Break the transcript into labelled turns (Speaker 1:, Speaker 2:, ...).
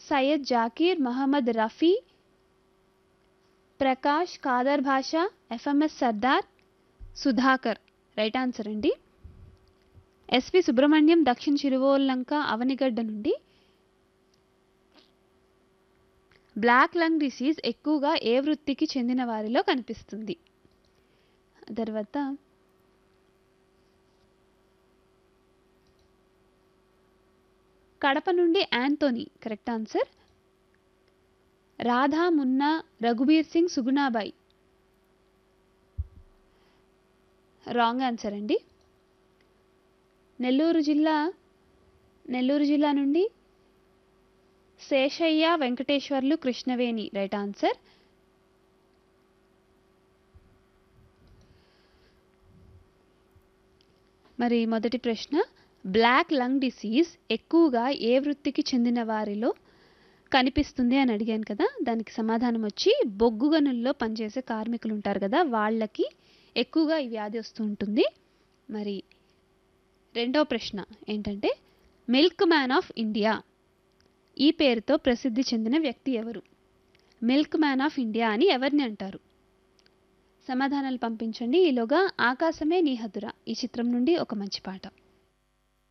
Speaker 1: Syed Zakir Mohammed Rafi Prakash Khader Basha FMS Sardar Sudhakar right answer అండి SV Subrahmanyam దక్షిణ చిరువోల్లంక అవనిగడ్డ నుండి బ్లాక్ లంగ్ డిసీజ్ ఎక్కువగా ఏ వృత్తికి చెందిన వారిలో కనిపిస్తుంది తర్వాత కడప నుండి Antony correct answer Radha Munna Raghubir Singh Sugunabai wrong answer అండి నెల్లూరు జిల్లా నెల్లూరు జిల్లా నుండి శేషయ్య వెంకటేశ్వర్లు కృష్ణవేణి రైట్ ఆన్సర్ మరి మొదటి ప్రశ్న బ్లాక్ లంగ్ డిసీజ్ ఎక్కువగా ఏ వృత్తికి చెందిన వారిలో కనిపిస్తుంది అని అడిగాను కదా దానికి సమాధానం వచ్చి బొగ్గు గనుల్లో పనిచేసే కార్మికులు ఉంటారు కదా వాళ్ళకి ఎక్కువగా ఈ వ్యాధి వస్తూ ఉంటుంది మరి రెండో ప్రశ్న ఏంటంటే మిల్క్ మ్యాన్ ఆఫ్ ఇండియా ఈ పేరుతో ప్రసిద్ధి చెందిన వ్యక్తి ఎవరు మిల్క్ మ్యాన్ ఆఫ్ ఇండియా అని ఎవరిని అంటారు సమాధానాలు పంపించండి ఈలోగా ఆకాశమే నీ హదురా ఈ చిత్రం నుండి ఒక మంచి పాట